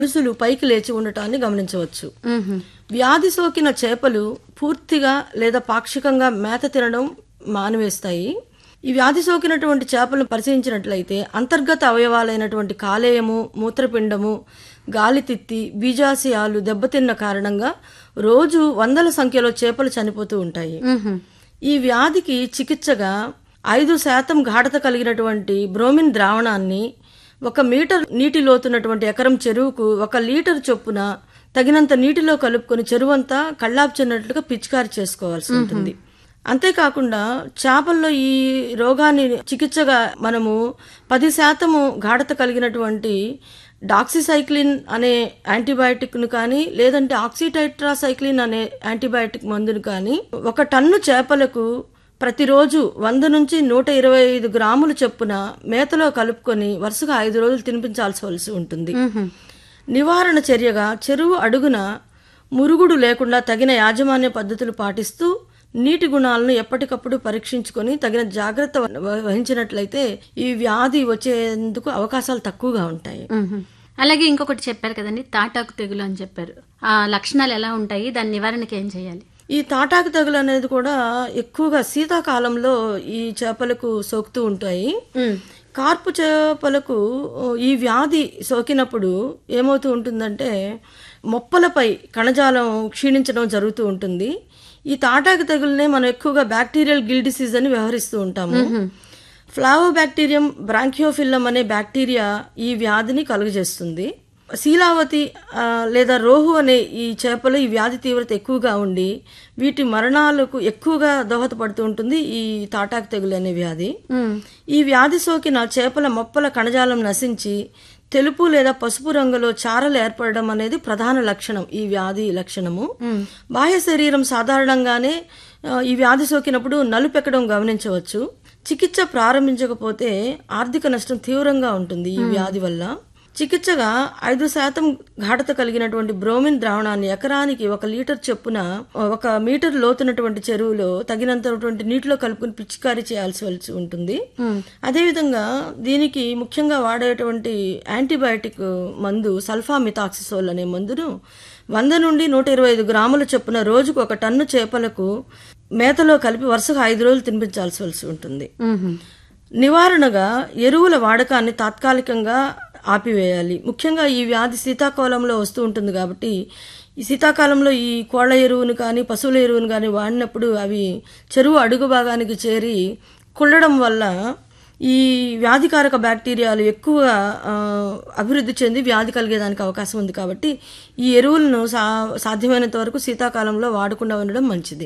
పులుసులు పైకి లేచి ఉండటాన్ని గమనించవచ్చు వ్యాధి సోకిన చేపలు పూర్తిగా లేదా పాక్షికంగా మేత తినడం మానివేస్తాయి ఈ వ్యాధి సోకినటువంటి చేపలను పరిశీలించినట్లయితే అంతర్గత అవయవాలైనటువంటి కాలేయము మూత్రపిండము గాలితిత్తి బీజాశయాలు దెబ్బతిన్న కారణంగా రోజు వందల సంఖ్యలో చేపలు చనిపోతూ ఉంటాయి ఈ వ్యాధికి చికిత్సగా ఐదు శాతం గాఢత కలిగినటువంటి బ్రోమిన్ ద్రావణాన్ని ఒక మీటర్ నీటి లోతున్నటువంటి ఎకరం చెరువుకు ఒక లీటర్ చొప్పున తగినంత నీటిలో కలుపుకొని చెరువంతా కళ్ళాపుచున్నట్లుగా పిచికారి చేసుకోవాల్సి ఉంటుంది అంతేకాకుండా చేపల్లో ఈ రోగాన్ని చికిత్సగా మనము పది శాతము గాఢత కలిగినటువంటి డాక్సిసైక్లిన్ అనే యాంటీబయాటిక్ ను కానీ లేదంటే ఆక్సిటైట్రాసైక్లిన్ అనే యాంటీబయాటిక్ మందును కానీ ఒక టన్ను చేపలకు ప్రతిరోజు వంద నుంచి నూట ఇరవై ఐదు గ్రాములు చొప్పున మేతలో కలుపుకొని వరుసగా ఐదు రోజులు తినిపించాల్సి ఉంటుంది నివారణ చర్యగా చెరువు అడుగున మురుగుడు లేకుండా తగిన యాజమాన్య పద్ధతులు పాటిస్తూ నీటి గుణాలను ఎప్పటికప్పుడు పరీక్షించుకొని తగిన జాగ్రత్త వ- వహించినట్లయితే ఈ వ్యాధి వచ్చేందుకు అవకాశాలు తక్కువగా ఉంటాయి అలాగే ఇంకొకటి చెప్పారు కదండి తాటాకు తెగులు అని చెప్పారు ఆ లక్షణాలు ఎలా ఉంటాయి దాని నివారణకి ఏం చేయాలి ఈ తాటాకు తెగులు అనేది కూడా ఎక్కువగా శీతాకాలంలో ఈ చేపలకు సోకుతూ ఉంటాయి కార్పు చేపలకు ఈ వ్యాధి సోకినప్పుడు ఏమవుతూ ఉంటుందంటే మొప్పలపై కణజాలం క్షీణించడం జరుగుతూ ఉంటుంది ఈ తాటాకు తెగుల్నే మనం ఎక్కువగా బ్యాక్టీరియల్ గిల్ డిసీజ్ అని వ్యవహరిస్తూ ఉంటాము ఫ్లావో బ్యాక్టీరియం బ్రాంకియోఫిల్లం అనే బ్యాక్టీరియా ఈ వ్యాధిని కలుగజేస్తుంది శీలావతి ఆ, లేదా రోహు అనే ఈ చేపలు ఈ వ్యాధి తీవ్రత ఎక్కువగా ఉండి వీటి మరణాలకు ఎక్కువగా దోహదపడుతూ ఉంటుంది ఈ తాటాకు తెగులు అనే వ్యాధి ఈ వ్యాధి సోకిన చేపల మొప్పల కణజాలం నశించి తెలుపు లేదా పసుపు రంగులో చారలు ఏర్పడడం అనేది ప్రధాన లక్షణం ఈ వ్యాధి లక్షణము బాహ్య శరీరం సాధారణంగానే ఆ, ఈ వ్యాధి సోకినప్పుడు నలుపెక్కడం గమనించవచ్చు చికిత్స ప్రారంభించకపోతే ఆర్థిక నష్టం తీవ్రంగా ఉంటుంది ఈ వ్యాధి వల్ల చికిత్సగా ఐదు శాతం ఘాటత కలిగినటువంటి బ్రోమిన్ ద్రావణాన్ని ఎకరానికి ఒక లీటర్ చొప్పున ఒక మీటర్ లోతున్నటువంటి చెరువులో తగినంతటువంటి నీటిలో కలుపుకుని పిచికారీ చేయాల్సి వలసి ఉంటుంది అదేవిధంగా దీనికి ముఖ్యంగా వాడేటువంటి యాంటీబయాటిక్ మందు సల్ఫామితాక్సిసోల్ అనే మందును వంద నుండి నూట ఇరవై ఐదు గ్రాముల చొప్పున రోజుకు ఒక టన్ను చేపలకు మేతలో కలిపి వరుసగా ఐదు రోజులు తినిపించాల్సి వలసి ఉంటుంది నివారణగా ఎరువుల వాడకాన్ని తాత్కాలికంగా ఆపివేయాలి ముఖ్యంగా ఈ వ్యాధి శీతాకాలంలో వస్తూ ఉంటుంది కాబట్టి ఈ శీతాకాలంలో ఈ కోళ్ల ఎరువును కానీ పశువుల ఎరువును కానీ వాడినప్పుడు అవి చెరువు అడుగు భాగానికి చేరి కుళ్ళడం వల్ల ఈ వ్యాధికారక బ్యాక్టీరియాలు ఎక్కువగా ఆ, అభివృద్ధి చెంది వ్యాధి కలిగేదానికి అవకాశం ఉంది కాబట్టి ఈ ఎరువులను సా సాధ్యమైనంత వరకు శీతాకాలంలో వాడకుండా ఉండడం మంచిది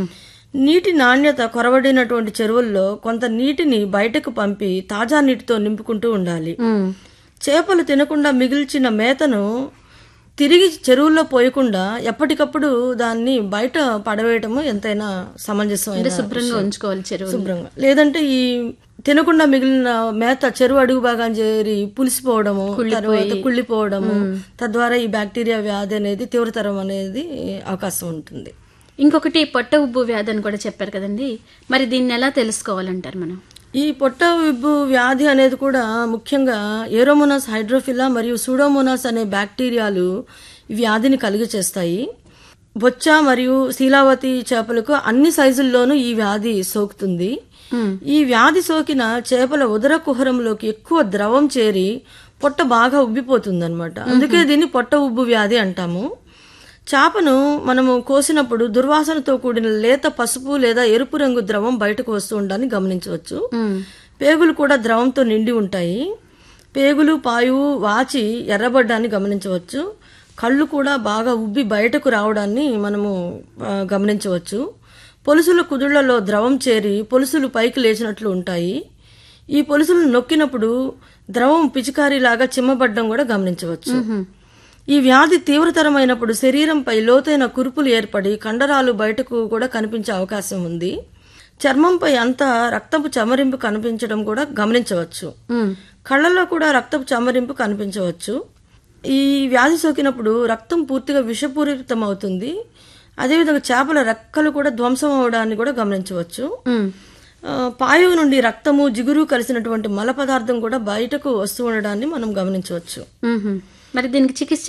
నీటి నాణ్యత కొరవడినటువంటి చెరువుల్లో కొంత నీటిని బయటకు పంపి తాజా నీటితో నింపుకుంటూ ఉండాలి చేపలు తినకుండా మిగిల్చిన మేతను తిరిగి చెరువుల్లో పోయకుండా ఎప్పటికప్పుడు దాన్ని బయట పడవేయటము ఎంతైనా సమంజసమైన శుభ్రంగా ఉంచుకోవాలి చెరువు శుభ్రంగా లేదంటే ఈ తినకుండా మిగిలిన మేత చెరువు అడుగు భాగం చేరి పులిసిపోవడము తర్వాత కుళ్ళిపోవడము తద్వారా ఈ బ్యాక్టీరియా వ్యాధి అనేది తీవ్రతరం అనేది అవకాశం ఉంటుంది ఇంకొకటి పొట్ట ఉబ్బు వ్యాధి అని కూడా చెప్పారు కదండి మరి దీన్ని ఎలా తెలుసుకోవాలంటారు మనం ఈ పొట్ట విబ్బు వ్యాధి అనేది కూడా ముఖ్యంగా ఏరోమోనాస్ హైడ్రోఫిలా మరియు సూడోమోనాస్ అనే బ్యాక్టీరియాలు ఈ వ్యాధిని కలిగి చేస్తాయి బొచ్చ మరియు శీలావతి చేపలకు అన్ని సైజుల్లోనూ ఈ వ్యాధి సోకుతుంది ఈ వ్యాధి సోకిన చేపల ఉదర కుహరంలోకి ఎక్కువ ద్రవం చేరి పొట్ట బాగా ఉబ్బిపోతుంది అనమాట అందుకే దీన్ని పొట్ట ఉబ్బు వ్యాధి అంటాము చేపను మనము కోసినప్పుడు దుర్వాసనతో కూడిన లేత పసుపు లేదా ఎరుపు రంగు ద్రవం బయటకు వస్తూ ఉండడాన్ని గమనించవచ్చు పేగులు కూడా ద్రవంతో నిండి ఉంటాయి పేగులు పాయువు వాచి ఎర్రబడ్డాన్ని గమనించవచ్చు కళ్ళు కూడా బాగా ఉబ్బి బయటకు రావడాన్ని మనము ఆ, గమనించవచ్చు పొలుసుల కుదుళ్లలో ద్రవం చేరి పొలుసులు పైకి లేచినట్లు ఉంటాయి ఈ పొలుసులు నొక్కినప్పుడు ద్రవం పిచికారీలాగా చిమ్మబడ్డం కూడా గమనించవచ్చు ఈ వ్యాధి తీవ్రతరమైనప్పుడు శరీరంపై లోతైన కురుపులు ఏర్పడి కండరాలు బయటకు కూడా కనిపించే అవకాశం ఉంది చర్మంపై అంతా రక్తపు చమరింపు కనిపించడం కూడా గమనించవచ్చు కళ్ళల్లో కూడా రక్తపు చమరింపు కనిపించవచ్చు ఈ వ్యాధి సోకినప్పుడు రక్తం పూర్తిగా విషపూరితం అవుతుంది అదేవిధంగా చేపల రెక్కలు కూడా ధ్వంసం అవడాన్ని కూడా గమనించవచ్చు ఆ, పాయువు నుండి రక్తము జిగురు కలిసినటువంటి మల పదార్థం కూడా బయటకు వస్తూ ఉండడాన్ని మనం గమనించవచ్చు మ్మ్. మరి దీనికి చికిత్స